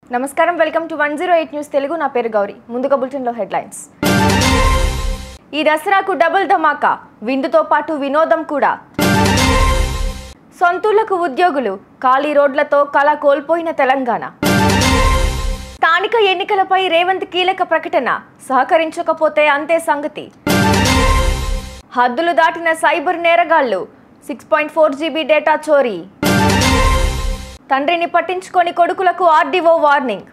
నమస్కారం welcome to one zero eight news Telugu నా పేరు గౌరీ ముందుగా బులెటిన్లో హెడ్లైన్స్ ఈ దసరాకు డబుల్ ధమాకా విందుతో పాటు వినోదం కూడా సొంతూళ్లకు ఉద్యోగులు ఖాళీ రోడ్లతో కళ కోల్పోయిన తెలంగాణ స్థానిక ఎన్నికలపై రేవంత్ కీలక ప్రకటన సహకరించకపోతే అంతే సంగతి హద్దులు దాటిన సైబర్ నేరగాళ్లు six point four GB data చోరీ తండ్రిని పట్టించుకొని కొడుకులకు ఆర్డీఓ వార్నింగ్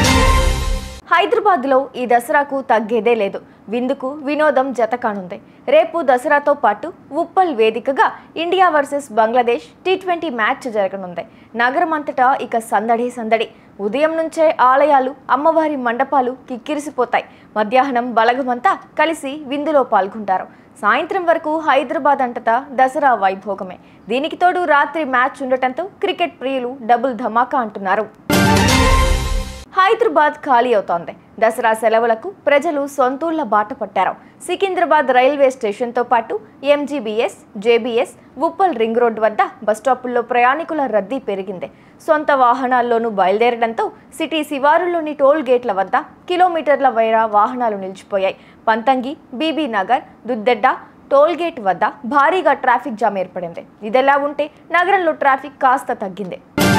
హైదరాబాద్లో ఈ దసరాకు తగ్గేదే లేదు విందుకు వినోదం జతకానుంది రేపు దసరాతో పాటు ఉప్పల్ వేదికగా India versus Bangladesh T twenty match జరగనుంది నగరం అంతటా ఇక సందడి సందడి ఉదయం నుంచే ఆలయాలు అమ్మవారి మండపాలు కిక్కిరిసిపోతాయి మధ్యాహ్నం బలగమంతా కలిసి విందులో పాల్గొంటారు సాయంత్రం వరకు హైదరాబాద్ అంతటా దసరా వైభోగమే దీనికి తోడు రాత్రి మ్యాచ్ ఉండటంతో క్రికెట్ ప్రియులు డబుల్ ధమాకా అంటున్నారు హైదరాబాద్ ఖాళీ అవుతోంది దసరా సెలవులకు ప్రజలు సొంతూళ్ల బాట పట్టారు సికింద్రాబాద్ రైల్వే స్టేషన్తో పాటు MGBS JBS Uppal ring road వద్ద బస్టాపుల్లో ప్రయాణికుల రద్దీ పెరిగింది సొంత వాహనాల్లోనూ బయలుదేరడంతో సిటీ శివారుల్లోని టోల్ గేట్ల వద్ద కిలోమీటర్ల వైర వాహనాలు నిలిచిపోయాయి పంతంగి బీబీ నగర్ దుద్దెడ్డ టోల్ గేట్ వద్ద భారీగా ట్రాఫిక్ జామ్ ఏర్పడింది ఇదెలా ఉంటే నగరంలో ట్రాఫిక్ కాస్త తగ్గింది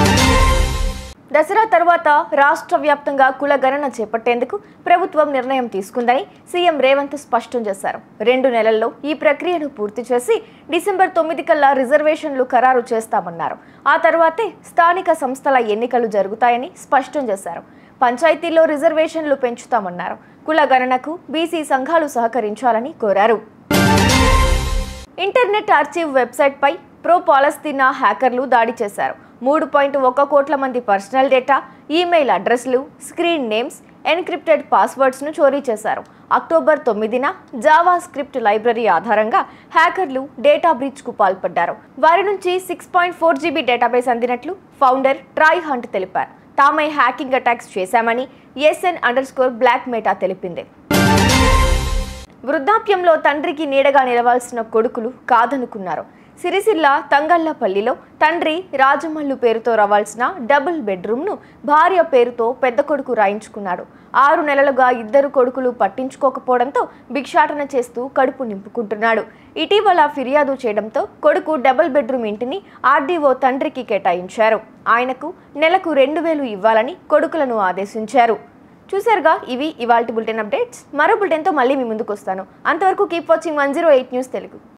దసరా తర్వాత రాష్ట్ర వ్యాప్తంగా కులగణన చేపట్టేందుకు ప్రభుత్వం నిర్ణయం తీసుకుందని సీఎం రేవంత్ స్పష్టం చేశారు రెండు నెలల్లో ఈ ప్రక్రియను పూర్తి చేసి డిసెంబర్ తొమ్మిది కల్లా రిజర్వేషన్లు ఖరారు చేస్తామన్నారు ఆ తర్వాతే స్థానిక సంస్థల ఎన్నికలు జరుగుతాయని స్పష్టం చేశారు పంచాయతీల్లో రిజర్వేషన్లు పెంచుతామన్నారు కులగణనకు బీసీ సంఘాలు సహకరించాలని కోరారు ఇంటర్నెట్ ఆర్చీవ్ వెబ్సైట్పై ప్రో పాలస్తీనా హ్యాకర్లు దాడి చేశారు మూడు పాయింట్ ఒక కోట్ల మంది పర్సనల్ డేటా ఈమెయిల్ అడ్రస్లు స్క్రీన్ నేమ్స్ ఎన్క్రిప్టెడ్ పాస్వర్డ్స్ను చోరీ చేశారు అక్టోబర్ తొమ్మిదిన జావా స్క్రిప్ట్ లైబ్రరీ ఆధారంగా హ్యాకర్లు డేటా బ్రీచ్కు పాల్పడ్డారు వారి నుంచి six point four GB database అందినట్లు ఫౌండర్ ట్రాయ్ హంట్ తెలిపారు తామే హ్యాకింగ్ అటాక్స్ చేశామని SN underscore black meta తెలిపింది వృద్ధాప్యంలో తండ్రికి నీడగా నిలవాల్సిన కొడుకులు కాదనుకున్నారు సిరిసిల్ల తంగళ్లపల్లిలో తండ్రి రాజమల్లు పేరుతో రావాల్సిన డబుల్ బెడ్రూమ్ను భార్య పేరుతో పెద్ద కొడుకు రాయించుకున్నాడు ఆరు నెలలుగా ఇద్దరు కొడుకులు పట్టించుకోకపోవడంతో భిక్షాటన చేస్తూ కడుపు నింపుకుంటున్నాడు ఇటీవల ఫిర్యాదు చేయడంతో కొడుకు డబుల్ బెడ్రూమ్ ఇంటిని ఆర్డీఓ తండ్రికి కేటాయించారు ఆయనకు నెలకు రెండు వేలు ఇవ్వాలని కొడుకులను ఆదేశించారు చూసారుగా ఇవి ఇవాల్టి బులెటిన్ అప్డేట్స్ మరో బులెటిన్తో మళ్ళీ మీ ముందుకు వస్తాను అంతవరకు keep watching one zero eight news Telugu